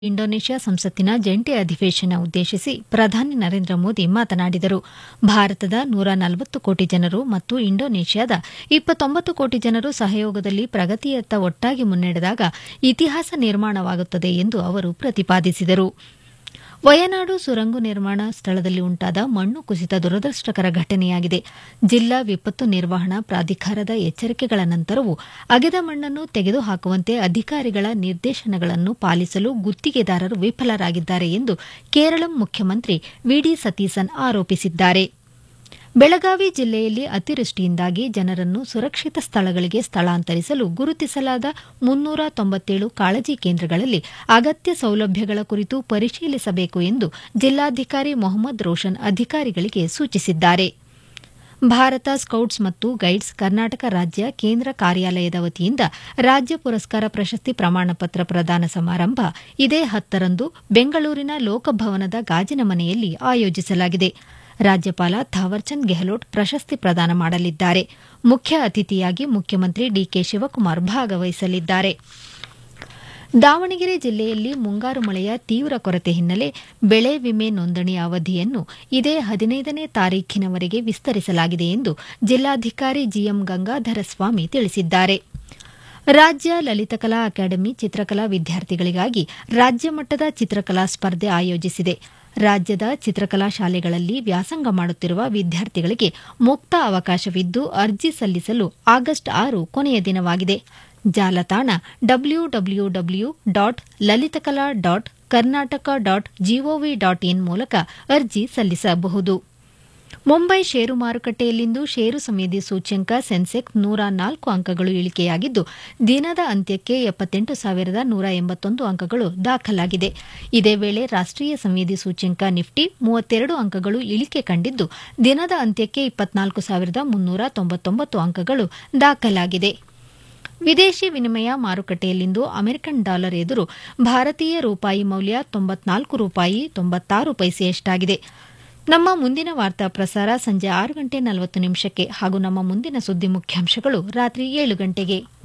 Indonesia ಸಂಸತ್ತಿನ ಜಂಟಿ ಅಧಿವೇಶನ ಉದ್ದೇಶಿಸಿ ಪ್ರಧಾನಿ ನರೇಂದ್ರ ಮೋದಿ ಮಾತನಾಡಿದರು ಭಾರತದ ನೂರ ನಲವತ್ತು ಕೋಟಿ ಜನರು ಮತ್ತು ಇಂಡೋನೇಷ್ಯಾದ ಇಪ್ಪತ್ತೊಂಬತ್ತು ಕೋಟಿ ಜನರು ಸಹಯೋಗದಲ್ಲಿ ಪ್ರಗತಿಯತ್ತ ಒಟ್ಟಾಗಿ ಮುನ್ನಡೆದಾಗ ಇತಿಹಾಸ ನಿರ್ಮಾಣವಾಗುತ್ತದೆ ಎಂದು ಅವರು ಪ್ರತಿಪಾದಿಸಿದರು ವಯನಾಡು ಸುರಂಗ ನಿರ್ಮಾಣ ಸ್ಥಳದಲ್ಲಿ ಉಂಟಾದ ಮಣ್ಣು ಕುಸಿತ ದುರದೃಷ್ಟಕರ ಘಟನೆಯಾಗಿದೆ ಜಿಲ್ಲಾ ವಿಪತ್ತು ನಿರ್ವಹಣಾ ಪ್ರಾಧಿಕಾರದ ಎಚ್ಚರಿಕೆಗಳ ನಂತರವೂ ಅಗೆದ ಮಣ್ಣನ್ನು ತೆಗೆದುಹಾಕುವಂತೆ ಅಧಿಕಾರಿಗಳ ನಿರ್ದೇಶನಗಳನ್ನು ಪಾಲಿಸಲು ಗುತ್ತಿಗೆದಾರರು ವಿಫಲರಾಗಿದ್ದಾರೆ ಎಂದು ಕೇರಳ ಮುಖ್ಯಮಂತ್ರಿ ವಿಡಿ ಸತೀಸನ್ ಆರೋಪಿಸಿದ್ದಾರೆ ಬೆಳಗಾವಿ ಜಿಲ್ಲೆಯಲ್ಲಿ ಅತಿವೃಷ್ಟಿಯಿಂದಾಗಿ ಜನರನ್ನು ಸುರಕ್ಷಿತ ಸ್ಥಳಗಳಿಗೆ ಸ್ಥಳಾಂತರಿಸಲು ಗುರುತಿಸಲಾದ ಮುನ್ನೂರ ತೊಂಬತ್ತೇಳು ಕಾಳಜಿ ಕೇಂದ್ರಗಳಲ್ಲಿ ಅಗತ್ಯ ಸೌಲಭ್ಯಗಳ ಕುರಿತು ಪರಿಶೀಲಿಸಬೇಕು ಎಂದು ಜಿಲ್ಲಾಧಿಕಾರಿ ಮೊಹಮ್ಮದ್ ರೋಷನ್ ಅಧಿಕಾರಿಗಳಿಗೆ ಸೂಚಿಸಿದ್ದಾರೆ ಭಾರತ ಸ್ಕೌಟ್ಸ್ ಮತ್ತು ಗೈಡ್ಸ್ ಕರ್ನಾಟಕ ರಾಜ್ಯ ಕೇಂದ್ರ ಕಾರ್ಯಾಲಯದ ವತಿಯಿಂದ ರಾಜ್ಯ ಪುರಸ್ಕಾರ ಪ್ರಶಸ್ತಿ ಪ್ರಮಾಣಪತ್ರ ಪ್ರದಾನ ಸಮಾರಂಭ ಇದೇ ಹತ್ತರಂದು ಬೆಂಗಳೂರಿನ ಲೋಕಭವನದ ಗಾಜಿನ ಮನೆಯಲ್ಲಿ ಆಯೋಜಿಸಲಾಗಿದೆ ರಾಜ್ಯಪಾಲ ಥಾವರ್ಚಂದ್ ಗೆಹ್ಲೋಟ್ ಪ್ರಶಸ್ತಿ ಪ್ರದಾನ ಮಾಡಲಿದ್ದಾರೆ ಮುಖ್ಯ ಅತಿಥಿಯಾಗಿ ಮುಖ್ಯಮಂತ್ರಿ ಡಿಕೆ ಶಿವಕುಮಾರ್ ಭಾಗವಹಿಸಲಿದ್ದಾರೆ ದಾವಣಗೆರೆ ಜಿಲ್ಲೆಯಲ್ಲಿ ಮುಂಗಾರು ಮಳೆಯ ತೀವ್ರ ಕೊರತೆ ಹಿನ್ನೆಲೆ ಬೆಳೆ ವಿಮೆ ನೋಂದಣಿ ಅವಧಿಯನ್ನು ಇದೇ ಹದಿನೈದನೇ ತಾರೀಖಿನವರೆಗೆ ವಿಸ್ತರಿಸಲಾಗಿದೆ ಎಂದು ಜಿಲ್ಲಾಧಿಕಾರಿ ಜಿಎಂ ಗಂಗಾಧರ ಸ್ವಾಮಿ ತಿಳಿಸಿದ್ದಾರೆ ರಾಜ್ಯ ಲಲಿತಕಲಾ ಅಕಾಡೆಮಿ ಚಿತ್ರಕಲಾ ವಿದ್ಯಾರ್ಥಿಗಳಿಗಾಗಿ ರಾಜ್ಯ ಮಟ್ಟದ ಚಿತ್ರಕಲಾ ಸ್ಪರ್ಧೆ ಆಯೋಜಿಸಿದೆ ರಾಜ್ಯದ ಚಿತ್ರಕಲಾ ಶಾಲೆಗಳಲ್ಲಿ ವ್ಯಾಸಂಗ ಮಾಡುತ್ತಿರುವ ವಿದ್ಯಾರ್ಥಿಗಳಿಗೆ ಮುಕ್ತ ಅವಕಾಶವಿದ್ದು ಅರ್ಜಿ ಸಲ್ಲಿಸಲು ಆಗಸ್ಟ್ ಆರು ಕೊನೆಯ ದಿನವಾಗಿದೆ ಜಾಲತಾಣ W W W dot Lalitkala dot Karnataka dot G O V dot in ಮೂಲಕ ಅರ್ಜಿ ಸಲ್ಲಿಸಬಹುದು ಮುಂಬೈ ಷೇರು ಮಾರುಕಟ್ಟೆಯಲ್ಲಿಂದು ಷೇರು ಸಂವೇದಿ ಸೂಚ್ಯಂಕ ಸೆನ್ಸೆಕ್ಸ್ ನೂರ ನಾಲ್ಕು ಅಂಕಗಳು ಇಳಿಕೆಯಾಗಿದ್ದು ದಿನದ ಅಂತ್ಯಕ್ಕೆ ಎಪ್ಪತ್ತೆಂಟು ಸಾವಿರದ ನೂರ ಎಂಬತ್ತೊಂದು ಅಂಕಗಳು ದಾಖಲಾಗಿದೆ ಇದೇ ವೇಳೆ ರಾಷ್ಟೀಯ ಸಂವೇದಿ ಸೂಚ್ಯಂಕ ನಿಫ್ಟಿ ಮೂವತ್ತೆರಡು ಅಂಕಗಳು ಇಳಿಕೆ ಕಂಡಿದ್ದು ದಿನದ ಅಂತ್ಯಕ್ಕೆ ಇಪ್ಪತ್ನಾಲ್ಕು ಸಾವಿರದ ಮುನ್ನೂರ ತೊಂಬತ್ತೊಂಬತ್ತು ಅಂಕಗಳು ದಾಖಲಾಗಿದೆ ವಿದೇಶಿ ವಿನಿಮಯ ಮಾರುಕಟ್ಟೆಯಲ್ಲಿಂದು ಅಮೆರಿಕನ್ ಡಾಲರ್ ಎದುರು ಭಾರತೀಯ ರೂಪಾಯಿ ಮೌಲ್ಯ ತೊಂಬತ್ನಾಲ್ಕು ರೂಪಾಯಿ ತೊಂಬತ್ತಾರು ಪೈಸೆಯಷ್ಟಾಗಿದೆ ನಮ್ಮ ಮುಂದಿನ ವಾರ್ತಾ ಪ್ರಸಾರ ಸಂಜೆ ಆರು ಗಂಟೆ ನಲವತ್ತು ನಿಮಿಷಕ್ಕೆ ಹಾಗೂ ನಮ್ಮ ಮುಂದಿನ ಸುದ್ದಿ ಮುಖ್ಯಾಂಶಗಳು ರಾತ್ರಿ ಏಳು ಗಂಟೆಗೆ